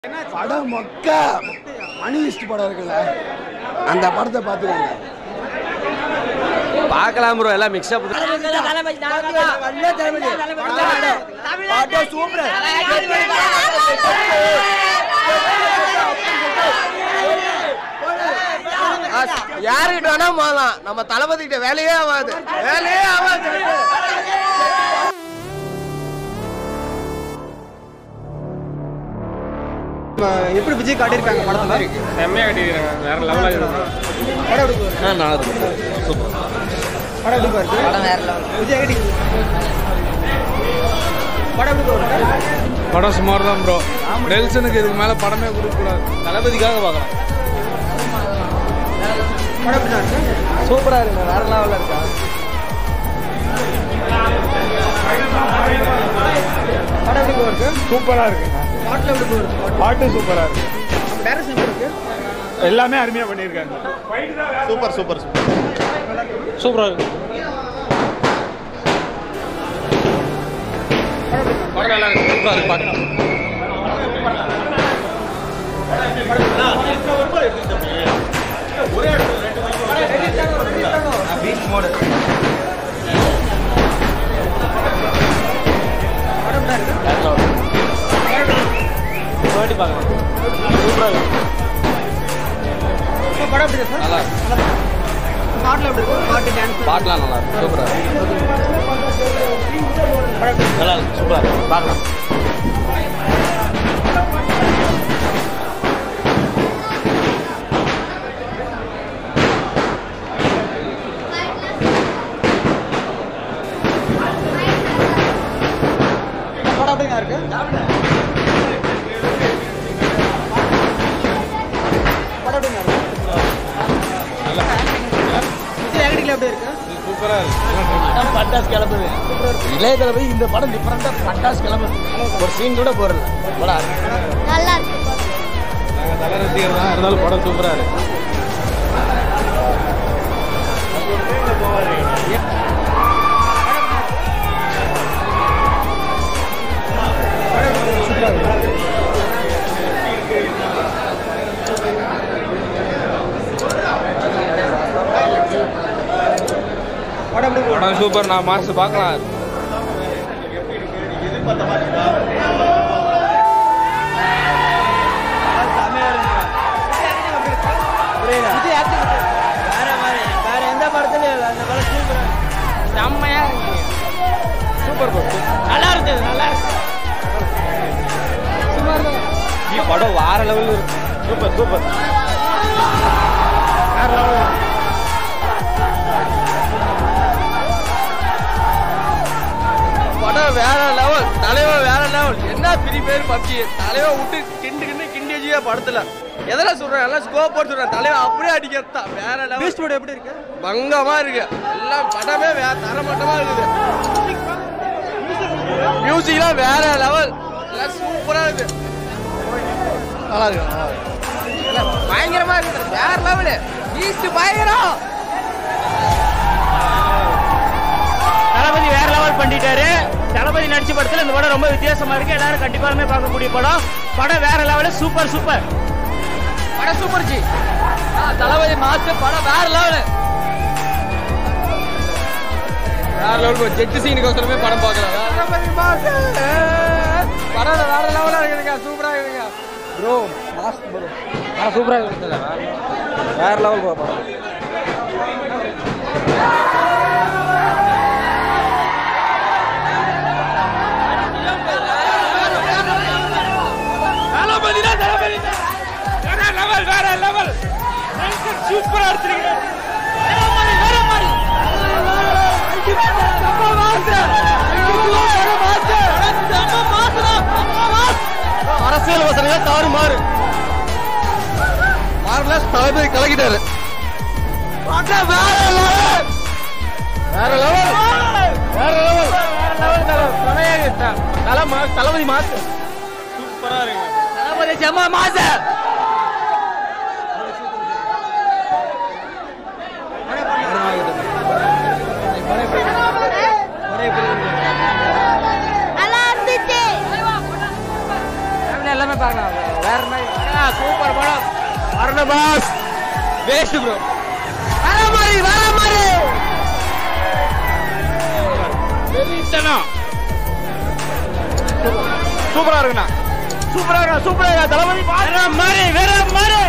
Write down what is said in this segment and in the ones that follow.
படம் மொக்க மணியிஸ்ட் படம் இருக்குல்ல அந்த படத்தை பார்த்துக்கோங்க பார்க்கலாம் ப்ரோ எல்லாம் மிக்ஸ்அப் யாருக்கிட்ட வேணா போகலாம் நம்ம தளபதி கிட்ட வேலையே ஆகாது வேலையே ஆகாது எப்படி விஜய் காட்டியிருக்காங்க படத்துல செம்மையா கட்டிக்கிறாங்க வேற லெவலாக இருக்கும் படம் எப்படி போகுது? நல்லா இருக்கும் படம் எப்படி பாருது படம் வேற லெவல் விஜய் கட்டி படம் எப்படி போகுது படம் சுமார் தான் ப்ரோ நெல்சனுக்கு இதுக்கு மேல படமே கொடுக்கக்கூடாது தளபதிக்காக பார்க்கலாம் படம் எப்படி தான் இருக்கு சூப்பரா இருக்கு வேற லெவலில் இருக்கா படம் எப்படி போகுது சூப்பரா இருக்குங்க பாட்டில் எப்படி போகுது பாட்டு சூப்பரா இருக்கு டேரக்ஷன் எப்படி இருக்கு எல்லாமே அருமையா பண்ணியிருக்காங்க சூப்பர் சூப்பர் சூப்பரா இருக்கு படம் நல்லா இருக்கு சூப்பரா இருக்கு பார்க்கலாம் வாட்டி பார்க்கலாம் சூப்பரா இருக்கு இப்போ படம் எப்படி இருக்கு சார் பாட்டில் எப்படி இருக்கும் பாட்டு டான்ஸ் பாட்டெலாம் நல்லா இருக்கு சூப்பரா இருக்கு நல்லா இருக்கு சூப்பரா இருக்கு பார்க்கலாம் படம் எப்படிங்க இருக்கு படம் எப்படிங்க இருக்கு விஜய் ஆக்டிங்ல எப்படி இருக்கு சூப்பரா இருக்கு படம் பட்டாசு கிளம்புது இளைய தளபதி இந்த படம் டிஃபரெண்டா பட்டாசு கிளம்புது ஒரு சீன் கூட போறல படம் நல்லா இருக்கு நாங்கள் தலை ரசிகர் தான் இருந்தாலும் படம் சூப்பரா இருக்கு படம் எப்படி போகுது படம் சூப்பர் நான் மாசம் பார்க்கலாம் விஜய் ஆக்டிங் வேற மாதிரி வேற எந்த படத்துலயும் இல்லை அந்த படம் சூப்பரா செம்மையா இருக்கு சூப்பர் ப்ரோ நல்லா இருக்கு நல்லா இருக்கு படம் வேற லெவலில் இருக்கு சூப்பர் சூப்பர் வேற லெவல் படம் வேற லெவல் தலைவன் வேற லெவல் என்ன பெரிய பேர் பப்ஜி தலைவன் விட்டு கிண்டு கிண்டு கிண்டி வச்சுக்க படத்துல எதெல்லாம் சொல்றேன் எல்லாம் ஸ்கோப் போட்டு சொல்றேன் தலைவன் அப்படியே அடிக்கிறது தான் வேற லெவல் பீஸ்ட் படம் எப்படி இருக்கு பங்கமா இருக்கு எல்லாம் படமே வேற தரமட்டமா இருக்குது மியூசிக்லாம் வேற லெவல் எல்லாம் சூப்பரா இருக்கு நல்லா இருக்கு நல்லா இருக்கு எல்லாம் பயங்கரமா இருக்கு வேற லெவலு ஈஸ்ட் பயங்கரம் தளபதி வேற லெவல் பண்ணிட்டாரு தளபதி நடிச்ச படத்துல இந்த படம் ரொம்ப வித்தியாசமா இருக்கு எல்லாரும் கண்டிப்பாலுமே பார்க்கக்கூடிய படம் படம் வேற லெவலு சூப்பர் சூப்பர் படம் சூப்பர் ஜி ஆ, தளபதி மாஸ்டர் படம் வேற லெவலு வேற லெவல் ஜெட்டு சீனுக்கு படம் பார்க்கலாம் தளபதி மாஸ்டர் படம் வேற லெவலா இருக்குதுங்க சூப்பரா இருக்குதுங்க ப்ரோ மாஸ்க் ப்ரோ சூப்பரா இருக்கு வேற லெவல் ப்ரோ படம் தளபதி தான் தளபதி வேற லெவல் வேற லெவல் சூப்பரா எடுத்துருக்கீங்க அரசியல் வசனங்கள் தாறு மாறு மார்வலஸ் தளபதி கலக்கிட்டாரு படம் வேற லெவல் வேற லெவல் வேற லெவல் தளபதி மாசு சூப்பரா இருக்கு தளபதி செம்ம மாசு நல்லா இருந்துச்சு எல்லாமே பார்க்கலாம் வேற மாதிரி சூப்பர் படம் வரணும் பாஸ் வேஸ்ட் ப்ரோ வேற மாதிரி வேற மாதிரி வெறித்தனம் சூப்பரா இருக்குண்ணா சூப்பரா இருக்கா சூப்பரா இருக்கா தளபதி வேற மாதிரி வேற மாதிரி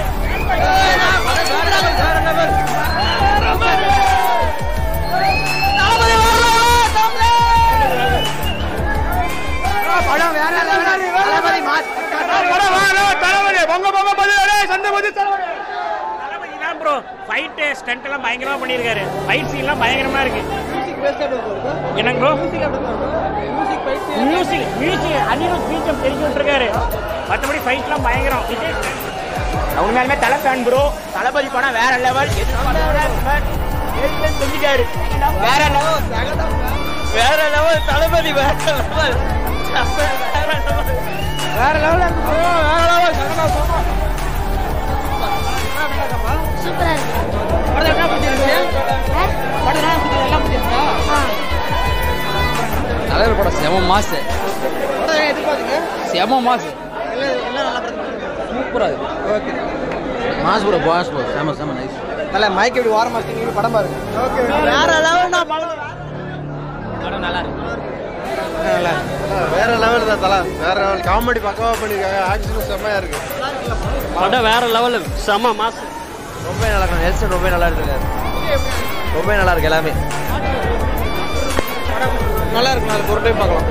படம் வேற level. தளபதி மாஸ் தளபதி பொங்க பொங்க பதிலே சந்தபதி தளபதி தளபதி தான் ப்ரோ ஃபைட் ஸ்டண்ட் எல்லாம் பயங்கரமா பண்ணிருக்காரு ஃபைட் சீன்லாம் பயங்கரமா இருக்கு என்னங்க ப்ரோ மியூசிக் மியூசிக் அனிருத் பீச்சம் தெரிஞ்சு விட்டுருக்காரு மற்றபடி ஃபைட்லாம் பயங்கரம் விஜய் உண்மையாலுமே தலை ஃபேன் ப்ரோ தளபதி படம் வேற லெவல் செஞ்சுட்டாரு வேற level. வேற லெவல் தளபதி வேற லெவல் வேற லெவல்ல இருக்கு bro. வேற level. சகதா சோமா. சூப்பரா இருக்கு படத்துல என்ன பிடிச்சிருக்கு? படத்துல என்ன பிடிச்சிருக்கு? எல்லாம் பிடிச்சிருக்கா? தலைவர் படம் செம மாசு படம் எதிர்பார்த்தீங்க செம மாசு சூப்பரா இருக்கு okay mass bro boss bro செம செம நைஸ் நல்ல மைக் எப்படி வார மாசத்துக்கு படம் பாருங்க ஓகே வேற லெவல் நான் படம் படம் நல்லா இருக்கு நல்லா வேற லெவல் தான் தலா வேற லெவல் காமெடி பக்கவா பண்ணிருக்காங்க ஆக்ஷனும் செம்மையா இருக்கு படம் வேற லெவல் செம மாசம் ரொம்ப நல்லா இருக்கு நெல்சன் ரொம்ப நல்லா இருக்கு ரொம்ப நல்லா இருக்கு எல்லாமே நல்லா இருக்கு நாளைக்கு ஒரு டைம் பார்க்கலாம்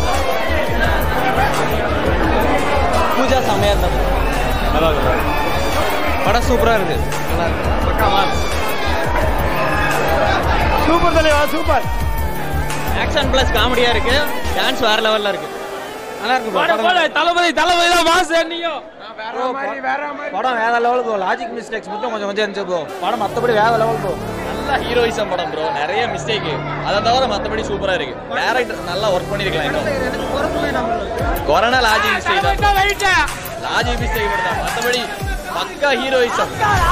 பூஜா செம்மையா இருந்தா நல்லா இருக்கு படம் சூப்பரா இருக்கு நல்லா இருக்கு சூப்பர் தலைவா சூப்பர் ஆக்ஷன் பிளஸ் காமெடியா இருக்கு டான்ஸ் வேற லெவல்ல இருக்கு நல்லா இருக்கு bro. படம் தளபதி தளபதி தான் மாசு நீயும் படம் வேற லெவல் ப்ரோ லாஜிக் மிஸ்டேக்ஸ் மட்டும் கொஞ்சம் கொஞ்சம் இருந்துச்சு ப்ரோ படம் மத்தபடி வேற லெவல் ப்ரோ நல்ல ஹீரோயிசம் படம் ப்ரோ நிறைய மிஸ்டேக் அதை தவிர மத்தபடி சூப்பரா இருக்கு டேரக்டர் நல்லா ஒர்க் பண்ணிருக்கலாம் இன்னும் கொரோனா லாஜிக் மிஸ்டேக் தான் லாஜிக் மிஸ்டேக் மட்டும் தான் மத்தபடி பக்கா ஹீரோயிசம்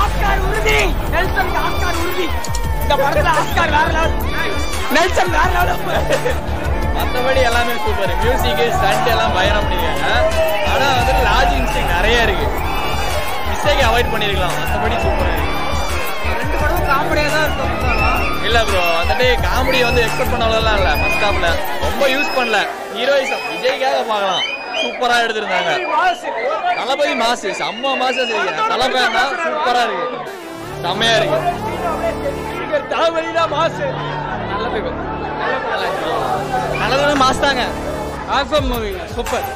மத்தபடி எல்லாமே சூப்பர் மியூசிக் ஸ்டண்ட் எல்லாம் பயணம் பண்ணிருக்காங்க ஆனா வந்து லாஜிக் மிஸ்டேக் நிறைய இருக்கு மிஸ்டேக் அவாய்ட் பண்ணிருக்கலாம் மத்தபடி சூப்பரா இருக்கு ரெண்டு படம் காமெடியா தான் இருக்கும் இல்ல ப்ரோ வந்துட்டு காமெடி வந்து எக்ஸ்பெக்ட் பண்ண அளவுலாம் இல்ல ஃபர்ஸ்ட் ஹாஃப்ல ரொம்ப யூஸ் பண்ணல ஹீரோயிசம் விஜய்க்காக பார்க்கலாம் சூப்பரா எடுத்திருந்தாங்க தளபதி மாசு செம்ம மாசு சரிங்க தலைமையா சூப்பரா இருக்கு செம்மையா இருக்கு தளபதி தான் மாசு நல்லது நல்லது மாஸ் தாங்க ஆஃபம் மூவி சூப்பர்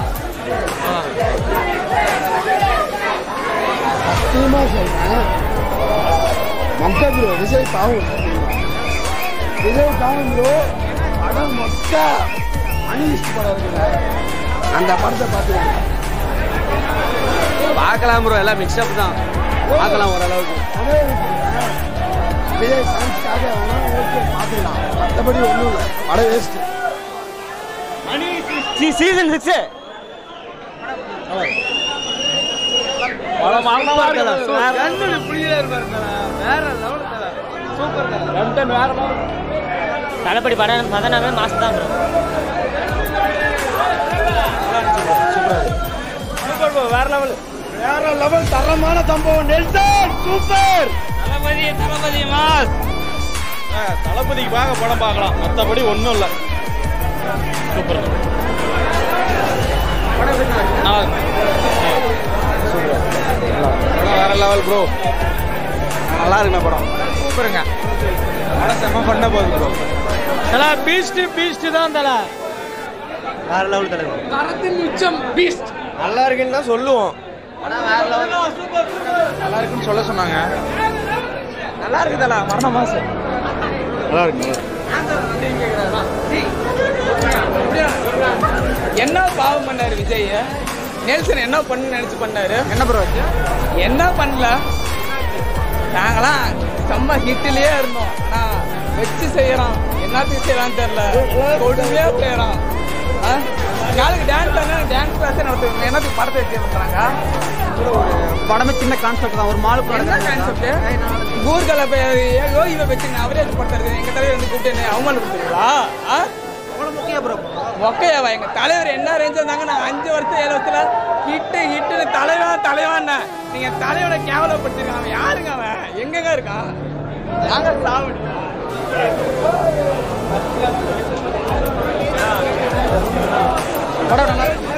சத்தியமா சொல்றேன் மொக்க ப்ரோ விஜய் பாவம் சத்தியமா. விஜய் பாவம் ப்ரோ படம் மொக்க அனிஸ்ட் படம் இருக்குல்ல அந்த படத்தை பார்த்துருக்கேன் பார்க்கலாம் ப்ரோ எல்லாம் மிக்ஸ்அப் தான் பார்க்கலாம் ஓரளவுக்கு அதே சொல்றேன். விஜய் ஃபேன்ஸ்க்காக வேணா ஓகே பார்த்துக்கலாம் மற்றபடி ஒன்றும் இல்லை படம் வேஸ்ட்டு சீசன் சிக்ஸ் படம் நல்லா வேற லெவல் சூப்பர் வேற தளபடி படம் பதினாறு மாசம் தான் ப்ரோ சூப்பர் ப்ரோ வேற லெவல் வேற லெவல் தரமான சம்பவம் நெல்சன் சூப்பர் தளபதி தளபதி மாஸ் தளபதிக்கு பார்க்க படம் பார்க்கலாம் மத்தபடி ஒண்ணும் இல்ல சூப்பர் படம் வேற லெவல் ப்ரோ நல்லா இருக்குண்ணா படம் சூப்பருங்க படம் செம்ம பண்ண போகுது ப்ரோ தல பீஸ்ட் பீஸ்ட் தான் தல வேற லெவல் தலைவர் தரத்தின் உச்சம் பீஸ்ட் நல்லா இருக்குன்னு தான் சொல்லுவோம் படம் வேற லெவல் நல்லா இருக்குன்னு சொல்ல சொன்னாங்க நல்லா இருக்கு தல மரண மாசம் நல்லா இருக்கு என்ன பாவம் பண்ணாரு விஜய் நெல்சன் என்ன பண்ணு நினைச்சு பண்ணாரு என்ன ப்ரோ என்ன பண்ணல நாங்களாம் செம்ம ஹிட்லயே இருந்தோம் ஆனா வச்சு செய்யறோம் என்னத்துக்கு செய்யறான்னு தெரியல கொடுமையா செய்யறான் நாளைக்கு டான்ஸ் டான்ஸ் கிளாஸ் நடத்துவாங்க என்னத்துக்கு படத்தை வச்சு பண்றாங்க படமே சின்ன கான்செப்ட் தான் ஒரு மாலுக்கு என்ன கான்செப்ட் கூர்கல யோகிவை வச்சு அவரே படுத்துறது எங்க தலைவர் வந்து கூப்பிட்டு என்ன அவமானப்படுத்துறீங்களா அவ்வளோ முக்கியம் ப்ரோ ஒக்கையாவா எங்க தலைவர் என்ன ரேஞ்ச் இருந்தாங்க நான் அஞ்சு வருஷம் ஏழு வருஷத்துல ஹிட்டு ஹிட்டுன்னு தலைவன் தலைவன் நீங்க தலைவனை கேவலப்படுத்திருக்கான் அவன் யாருங்க அவன் எங்கங்க இருக்கான் நாங்க சாவடி படம் நல்லா இருக்கு.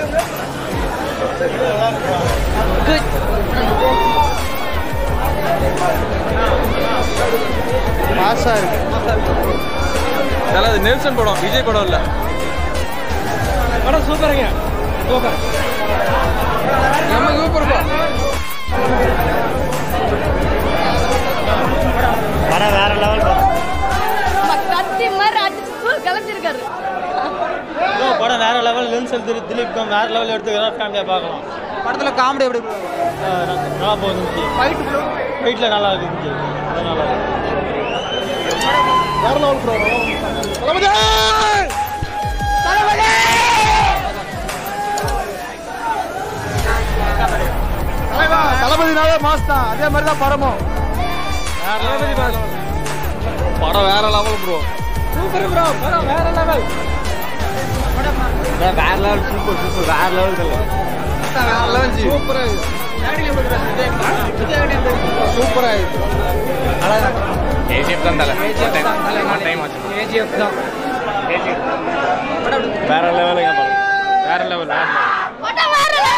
மாசா இருக்கு நல்லா அது நெல்சன் படம் விஜய் படம் இல்ல படம் சூப்பருங்க சூப்பர் நம்ம சூப்பர் படம் வேற லெவல் கத்தி மாதிரி அடிச்சு கலைஞ்சிருக்காரு படம் வேற லெவல் நெல்சன் திலீப் திலீப் கம் வேற லெவல் எடுத்துக்கிறா ஃபேமிலியா பார்க்கலாம் படத்துல காமெடி எப்படி நல்லா போகுது ஃபைட்டில் நல்லா இருக்கு அதனால வேற லெவல் ப்ரோ தளபதினாவே மாஸ் தான் அதே மாதிரி தான் படமும் படம் வேற லெவல் ப்ரோ சூப்பர் ப்ரோ படம் வேற லெவல் வேற லெவல் சூப்பர் சூப்பர் வேற லெவல் சூப்பரா சூப்பரா இருக்கு கேஜிஎஃப் தான் தலை டைம் ஆச்சு கேஜிஎஃப் தான் வேற லெவலுங்க படம் வேற லெவல் வேற level.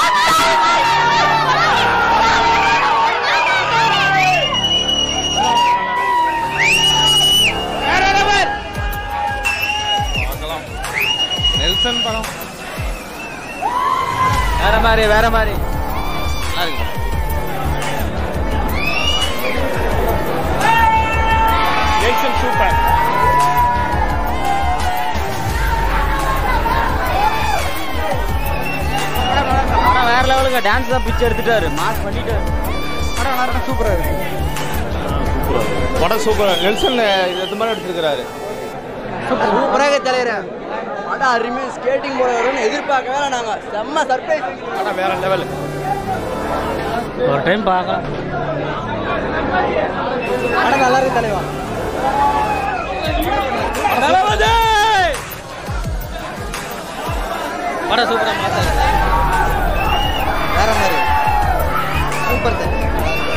பார்க்கலாம் நெல்சன் படம் வேற மாதிரி வேற மாதிரி நல்லா இருக்கு படம். நெல்சன் சூப்பர் படம் வேற லெவலுங்க டான்ஸ் தான் பிச்சு எடுத்துட்டாரு மாஸ் பண்ணிட்டாரு படம் நல்லா இருக்கு சூப்பரா இருக்கு படம் சூப்பர் நெல்சன் இது மாதிரி எடுத்துருக்கிறாரு சூப்பராக தலைவர் படம் அருமையாக ஸ்கேட்டிங் போட வரும்னு எதிர்பார்க்கவே இல்லை நாங்கள் செம்ம சர்ப்ரைஸ் படம் வேற லெவல் ஒரு டைம் பார்க்கலாம் படம் நல்லா இருக்கு தலைவா படம் சூப்பராக மாத்தாரு வேற மாதிரி சூப்பர் தலைவர்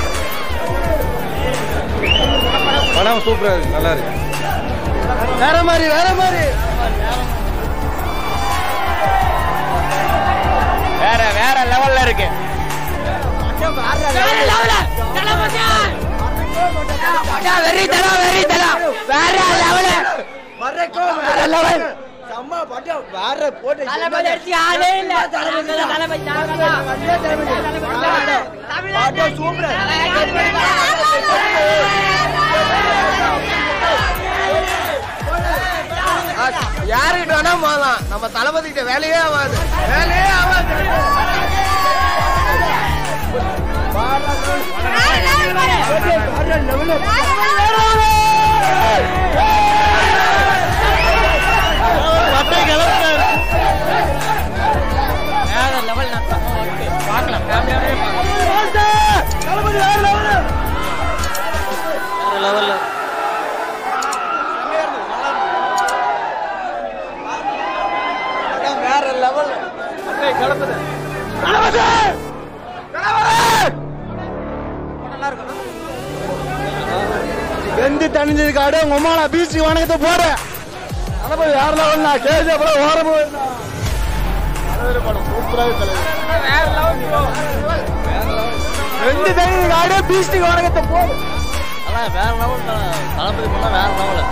படம் சூப்பரா இருக்கு நல்லா இருக்கு வேற மாதிரி வேற மாதிரி வேற வேற லெவல்ல இருக்கு வெறி தரா வெறி தரா வேற லெவல் வர்றக்கோ வேற லெவல் செம்ம பட்டம் வேற போட்டு தளபதி அடிச்சு ஆளே இல்ல. தளபதி, தளபதி, தளபதி. பட்டம் சூப்பர் யாருக்கிட்ட வேணா போகலாம் நம்ம தளபதி கிட்ட வேலையே ஆகாது வேலையே ஆகாது வேற லெவல் வெந்து தணிஞ்சதுக்கு ஆடு உங்க அம்மா நான் பீச்சுக்கு வணக்கத்தை போறேன் தளபதி வேற லெவல் நான் கேஜி அப்புறம் ஓரம் படம் சூப்பராக தலைவர் வெந்து தணிஞ்சதுக்கு ஆடு பீச்சுக்கு வணக்கத்தை போறேன் அதான் வேற லெவல் தளபதி பண்ணா வேற லெவல்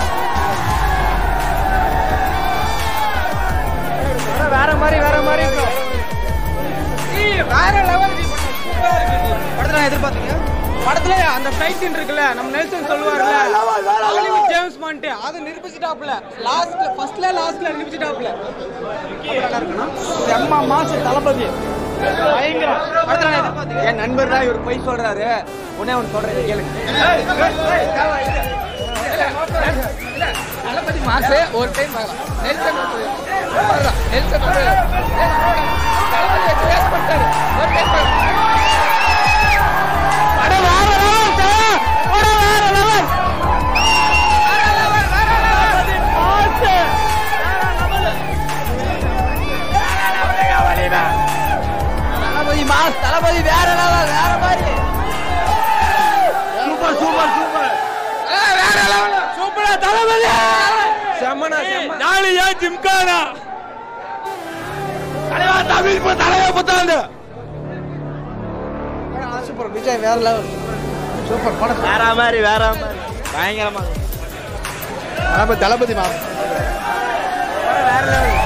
வேற மாதிரி வேற மாதிரி bro. ஏய், வேற லெவல் படத்துல நான் எதிர்பார்த்தீங்க படத்துல அந்த ஃபைட் சீன் இருக்குல்ல நம்ம நெல்சன் சொல்லுவார்ல ஹாலிவுட் ஜேம்ஸ் பாண்ட் அதை நிரூபிச்சிட்டாப்ல லாஸ்ட்ல ஃபர்ஸ்ட்ல லாஸ்ட்ல நிரூபிச்சிட்டாப்ல செம்ம மாசு தளபதி பயங்கரம் படத்துல நான் எதிர்பார்த்தீங்க என் நண்பர் தான் இவர் பொய் சொல்றாரு உடனே ஒன்று சொல்றேன் கேளுங்க தளபதி மாசு ஒரு டைம் பார்க்கலாம் நெல்சன் வந்து அவ்வளவுதான். நெல்சன் வந்து தளபதி வச்சு வேஸ்ட் பண்ணிட்டாரு ஒரு டைம் பார்க்கலாம் தளபதி வேற லெவல் வேற மாதிரி சூப்பர் சூப்பர் சூப்பர் வேற லெவல் சூப்பரா தளபதி செம்மனா செம்ம நாளையா ஜிம்கானா தலைவா தமிழ் பு- தலைவா புத்தாண்டு சூப்பர் விஜய் வேற லெவல் சூப்பர் படம் வேற மாதிரி வேற மாதிரி பயங்கரமா தளபதி தளபதி மா வேற லெவல்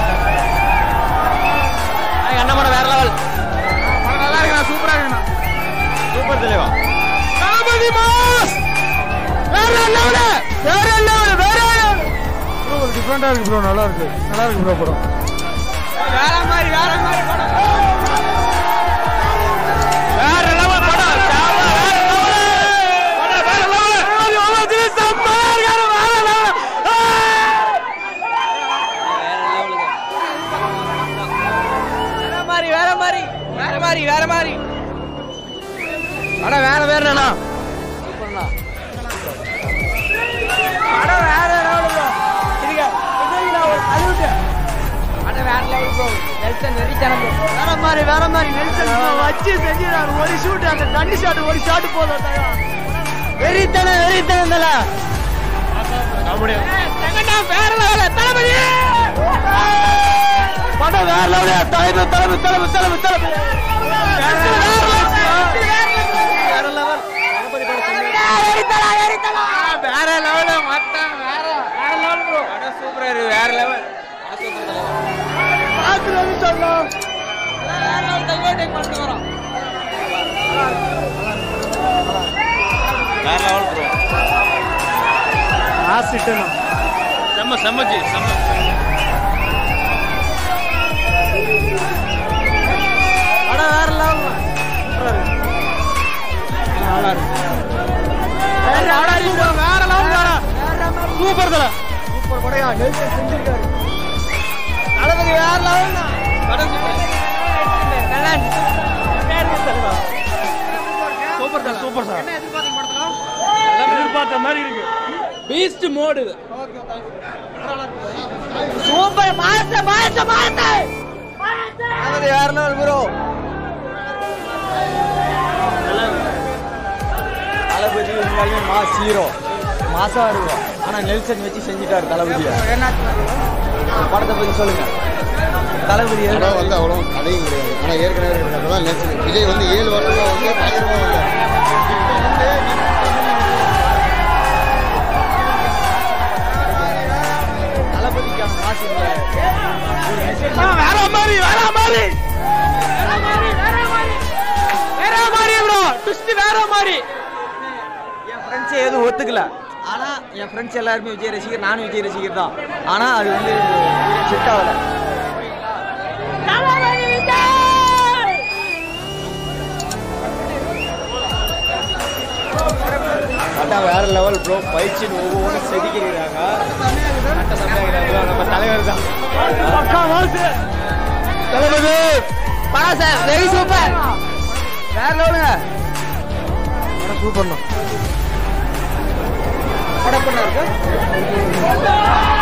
அண்ணா படம் வேற லெவல் நல்லா இருக்குண்ணா சூப்பரா இருக்குண்ணா சூப்பர் தலைவா தளபதி மாஸ் வேற லெவல் வேற லெவல் வேற லெவல் ப்ரோ டிஃப்ரெண்டா இருக்கு ப்ரோ நல்லா இருக்கு நல்லா இருக்கு ப்ரோ படம் வேற மாதிரி வேற மாதிரி படம் வேற லெவல் படம் வேற லெவல் செம்மையா இருக்காரு வேற லெவல் வேற மாதிரி வேற மாதிரி வேற மாதிரி வேற மாதிரி அட வேற வேறண்ணா சூப்பர்ண்ணா அட வேற லெவல் ப்ரோ இதுங்க இதுங்க ஒரு அது விட்டு அட வேற லெவல் ப்ரோ நெல்சன் வெறித்தனம் bro. வேற மாதிரி வேற மாதிரி நெல்சன் bro வச்சு செஞ்சிடாரு ஒரு ஷூட் அந்த கண்ணி ஷாட் ஒரு ஷாட் போதும் வெறித்தனம் வெறித்தனம் தல வேற லெவல் தளபதி படம் வேற லெவல் தலைமை தலைமை தலைமை தலைமை தலைமை வேற லெவல் வேற லெவல் மச்சான் வேற வேற லெவல் ப்ரோ படம் சூப்பரா இருக்கு வேற லெவல் ஆக்குறது சொல்லலாம் வேற லெவல் தைவா டேக் பண்ணிட்டு வரோம் வேற லெவல் ப்ரோ செம்ம செம்ம ஜி செம்ம படம் வேற லெவல் நல்லா இருக்கு வேற லெவல் வேற லெவல் சூப்பர் தல சூப்பர் படையா நெல்சன் செஞ்சிருக்காரு தளபதி வேற லெவல் படம் சூப்பர் தல சூப்பர் சார் என்ன எதிர்பார்த்த படத்துல எதிர்பார்த்த மாதிரி இருக்கு பீஸ்ட் மோடு இது சூப்பர் மாச மாச மாச தளபதி வேற லெவல் ப்ரோ தளபதி உண்மையாலுமே மாஸ் ஹீரோ மாசா இருக்கும் ஆனா நெல்சன் வச்சு செஞ்சுட்டாரு தளபதியை படத்தை பத்தி சொல்லுங்க தளபதி படம் வந்து அவ்வளோ கதையும் கிடையாது ஆனால் ஏற்கனவே இருக்கிறதெல்லாம் நெல்சன் விஜய் வந்து ஏழு வருஷமா வந்து பயங்கரமா வந்தார் தளபதிக்கான மாசு வேற மாதிரி வேற மாதிரி வேற மாதிரி ப்ரோ ட்விஸ்ட் வேற மாதிரி என் ஃப்ரெண்ட்ஸே எதுவும் ஒத்துக்கல ஆனா என் ஃப்ரெண்ட்ஸ் எல்லாருமே விஜய் ரசிகர் நானும் விஜய் ரசிகர் தான் ஆனா அது வந்து செட் ஆகல அதான் வேற லெவல் ப்ரோ பயிற்சின்னு ஒவ்வொன்றும் செதுக்கிறாங்க நம்ம தலைவர் தான் தளபதி படம் சார் வெரி சூப்பர் வேற லெவலுங்க படம் சூப்பர்ண்ணா படம் பண்ண இருக்கு